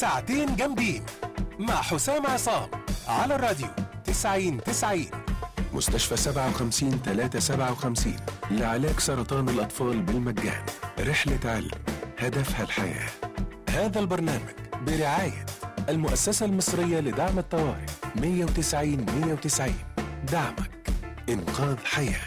ساعتين جامدين مع حسام عصام على الراديو 90 90 مستشفى 57 357 لعلاج سرطان الأطفال بالمجان رحلة علم هدفها الحياة هذا البرنامج برعاية المؤسسة المصرية لدعم الطوارئ 190 190 دعمك إنقاذ حياه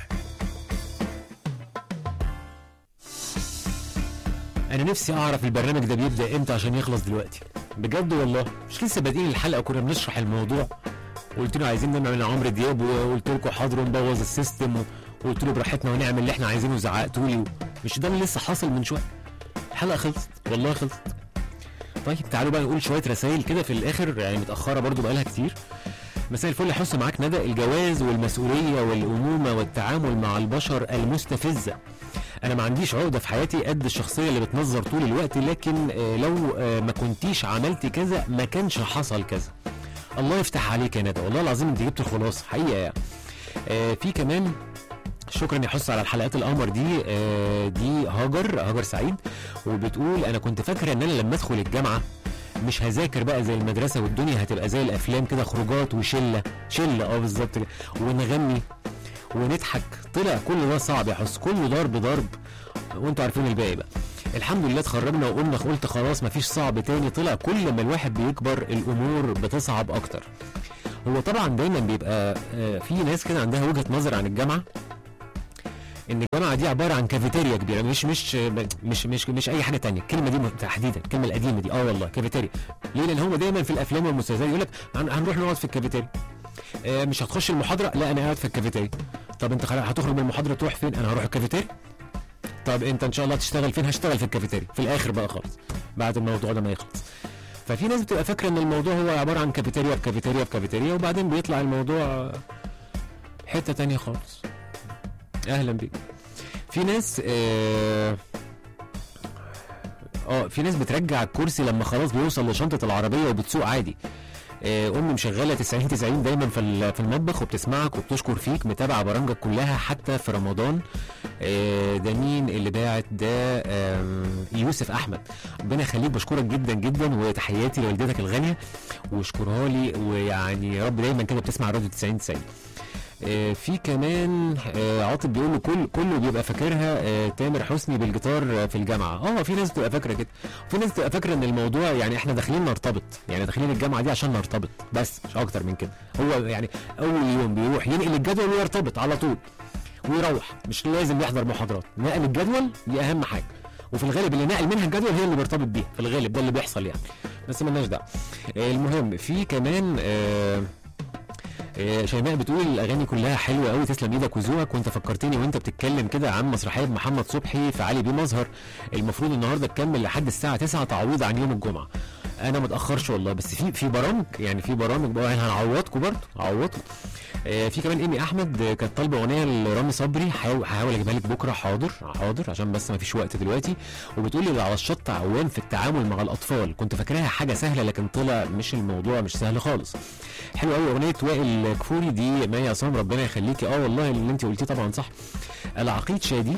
انا نفسي اعرف البرنامج ده بيبدا امتى عشان يخلص دلوقتي بجد والله مش لسه بادئين الحلقه كنا بنشرح الموضوع وقلت له عايزين نعمل عمرو دياب وقلت لكم حاضر ونبوظ السيستم وقلت له براحتنا ونعمل اللي احنا عايزينه وزعقتوا لي مش ده اللي لسه حاصل من شويه الحلقه خلصت والله خلصت طيب تعالوا بقى نقول شويه رسائل كده في الاخر يعني متاخره برضو بقالها كتير مساء الفل يا حسن معاك ندى الجواز والمسؤوليه والامومه والتعامل مع البشر المستفزه انا ما عنديش عقده في حياتي قد الشخصيه اللي بتنظر طول الوقت لكن آه، لو آه، ما كنتيش عملتي كذا ما كانش حصل كذا الله يفتح عليك يا ندى والله العظيم انت جبت الخلاصه حقيقه يعني آه، في كمان شكرا يا حس على الحلقات القمر دي آه، دي هاجر هاجر سعيد وبتقول انا كنت فاكره ان انا لما ادخل الجامعه مش هذاكر بقى زي المدرسه والدنيا هتبقى زي الافلام كده خروجات وشله شله اه بالظبط كده ونغني ونضحك طلع كل ده صعب يا حس كله ضرب ضرب وانتوا عارفين الباقي بقى الحمد لله اتخرجنا وقلنا قلت خلاص مفيش صعب تاني طلع كل ما الواحد بيكبر الامور بتصعب اكتر هو طبعا دايما بيبقى آه، في ناس كده عندها وجهه نظر عن الجامعه ان الجامعه دي عباره عن كافيتيريا كبيره مش مش مش مش, مش اي حاجه تانية الكلمه دي تحديدا الكلمه القديمه دي اه والله كافيتيريا ليه لان هم دايما في الافلام والمسلسلات يقول لك هن- هنروح نقعد في الكافيتيريا آه، مش هتخش المحاضره لا انا قاعد في الكافيتيريا طب انت خلاص هتخرج من المحاضره تروح فين انا هروح الكافيتيريا طب انت ان شاء الله هتشتغل فين هشتغل في الكافيتيريا في الاخر بقى خالص بعد الموضوع ده ما يخلص ففي ناس بتبقى فاكره ان الموضوع هو عباره عن كافيتيريا في كافيتيريا في كافيتيريا وبعدين بيطلع الموضوع آه، حته تانية خالص اهلا بيك في ناس اه اه في ناس بترجع الكرسي لما خلاص بيوصل لشنطه العربيه وبتسوق عادي آه، امي مشغله 90 90 دايما في ال- في المطبخ وبتسمعك وبتشكر فيك متابعه برامجك كلها حتى في رمضان آه، ده مين اللي باعت ده آم، يوسف احمد ربنا يخليك بشكرك جدا جدا وتحياتي لوالدتك الغاليه واشكرها لي ويعني يا رب دايما كده بتسمع راديو 90 90 آه، في كمان آه، عاطف بيقول له كل كله بيبقى فاكرها آه، تامر حسني بالجيتار آه، في الجامعه اه في ناس بتبقى فاكره كده في ناس بتبقى فاكره ان الموضوع يعني احنا داخلين نرتبط يعني داخلين الجامعه دي عشان نرتبط بس مش اكتر من كده هو يعني اول يوم بيروح ينقل الجدول ويرتبط على طول ويروح مش لازم يحضر محاضرات نقل الجدول دي اهم حاجه وفي الغالب اللي نقل منها الجدول هي اللي بيرتبط بيها في الغالب ده اللي بيحصل يعني بس مالناش دعوه آه، المهم في كمان آه آه، شيماء بتقول الاغاني كلها حلوه قوي تسلم ايدك وذوقك وانت فكرتني وانت بتتكلم كده عن مسرحيه محمد صبحي في علي بيه مظهر المفروض النهارده تكمل لحد الساعه 9 تعويض عن يوم الجمعه انا ما اتاخرش والله بس في في برامج يعني في برامج بقى هنعوضكم برضه هعوضكم آه، في كمان ايمي احمد آه، كانت طالبه اغنيه لرامي صبري هحاول هحاول اجيبها لك بكره حاضر حاضر عشان بس ما فيش وقت دلوقتي وبتقول لي اللي على الشط عوام في التعامل مع الاطفال كنت فاكراها حاجه سهله لكن طلع مش الموضوع مش سهل خالص حلو قوي اغنيه وائل كفوري دي مي عصام ربنا يخليكي اه والله اللي انت قلتيه طبعا صح العقيد شادي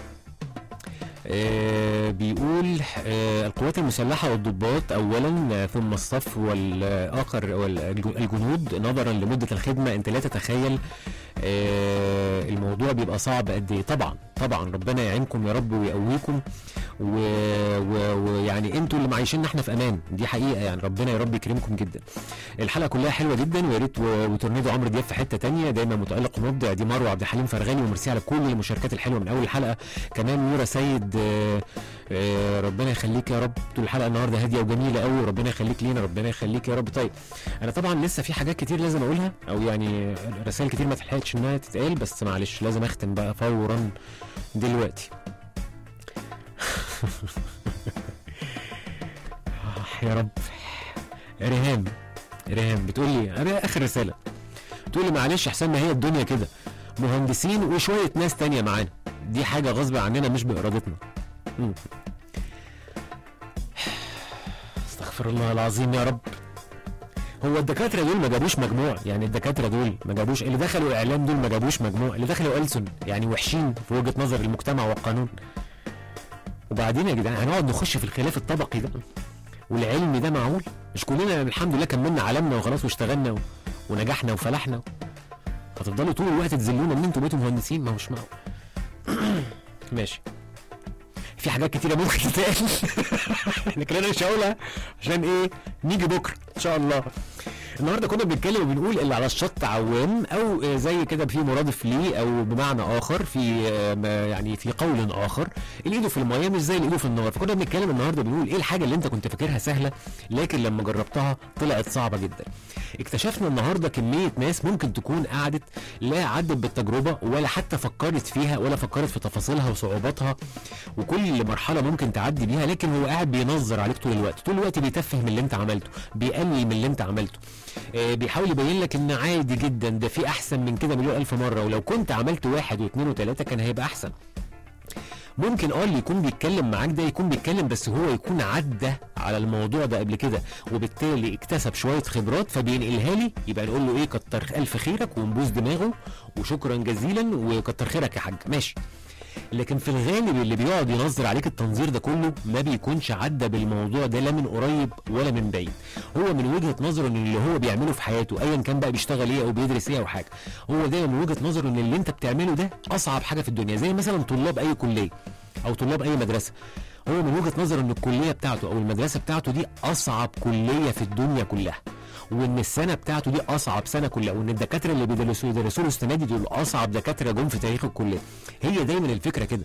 آه بيقول آه القوات المسلحة والضباط أولا آه، ثم الصف والآخر والجنود نظرا لمدة الخدمة أنت لا تتخيل آه الموضوع بيبقى صعب قد إيه طبعا طبعا ربنا يعينكم يا رب ويقويكم و- و- ويعني انتوا اللي معيشيننا احنا في امان دي حقيقه يعني ربنا يا رب يكرمكم جدا الحلقه كلها حلوه جدا ويا ريت و- وتورنيدو عمرو دياب في حته تانية دايما متالق ومبدع دي مروه عبد الحليم فرغاني وميرسي على كل المشاركات الحلوه من اول الحلقه كمان نوره سيد آه، آه، ربنا يخليك يا رب طول الحلقه النهارده هاديه وجميله قوي وربنا يخليك لينا ربنا يخليك يا رب طيب انا طبعا لسه في حاجات كتير لازم اقولها او يعني رسائل كتير ما تلحقتش انها تتقال بس معلش لازم اختم بقى فورا دلوقتي آه، يا رب ريهام ريهام بتقول لي انا اخر رساله بتقول لي معلش احسن ما هي الدنيا كده مهندسين وشويه ناس تانية معانا دي حاجه غصب عننا مش بارادتنا مم. استغفر الله العظيم يا رب هو الدكاتره دول ما جابوش مجموع يعني الدكاتره دول ما جابوش اللي دخلوا اعلام دول ما جابوش مجموع اللي دخلوا ألسن يعني وحشين في وجهه نظر المجتمع والقانون وبعدين يا جدعان هنقعد نخش في الخلاف الطبقي ده والعلمي ده معقول مش كلنا الحمد لله كملنا علمنا وخلاص واشتغلنا و... ونجحنا وفلحنا هتفضلوا طول الوقت تذلونا ان انتوا بقيتوا مهندسين ما هو مش معقول ماشي في حاجات كتيرة ممكن تتقال احنا كلنا مش هقولها عشان ايه نيجي بكره ان شاء الله النهارده كنا بنتكلم وبنقول اللي على الشط عوام او آه، زي كده في مرادف ليه او بمعنى اخر في آه، ما- يعني في قول اخر اللي ايده في الميه مش زي اللي ايده في النار فكنا بنتكلم النهارده بنقول ايه الحاجه اللي انت كنت فاكرها سهله لكن لما جربتها طلعت صعبه جدا اكتشفنا النهارده كميه ناس ممكن تكون قعدت لا عدت بالتجربه ولا حتى فكرت فيها ولا فكرت في تفاصيلها وصعوباتها وكل مرحله ممكن تعدي بيها لكن هو قاعد بينظر عليك طول الوقت طول الوقت بيتفه من اللي انت عملته بيقلل من اللي انت عملته آه، بيحاول يبين لك ان عادي جدا ده في احسن من كده مليون الف مره ولو كنت عملت واحد واثنين وثلاثه كان هيبقى احسن ممكن اه اللي يكون بيتكلم معاك ده يكون بيتكلم بس هو يكون عدى على الموضوع ده قبل كده وبالتالي اكتسب شويه خبرات فبينقلها لي يبقى نقول له ايه كتر الف خيرك ونبوس دماغه وشكرا جزيلا وكتر خيرك يا حاج ماشي لكن في الغالب اللي بيقعد ينظر عليك التنظير ده كله ما بيكونش عدى بالموضوع ده لا من قريب ولا من بعيد هو من وجهه نظره ان اللي هو بيعمله في حياته ايا كان بقى بيشتغل ايه او بيدرس ايه او حاجه هو ده من وجهه نظره ان اللي انت بتعمله ده اصعب حاجه في الدنيا زي مثلا طلاب اي كليه او طلاب اي مدرسه هو من وجهه نظره ان الكليه بتاعته او المدرسه بتاعته دي اصعب كليه في الدنيا كلها وان السنه بتاعته دي اصعب سنه كلها وان الدكاتره اللي بيدرسوا يدرسوا له السنه دي دول اصعب دكاتره جم في تاريخ الكليه هي دايما الفكره كده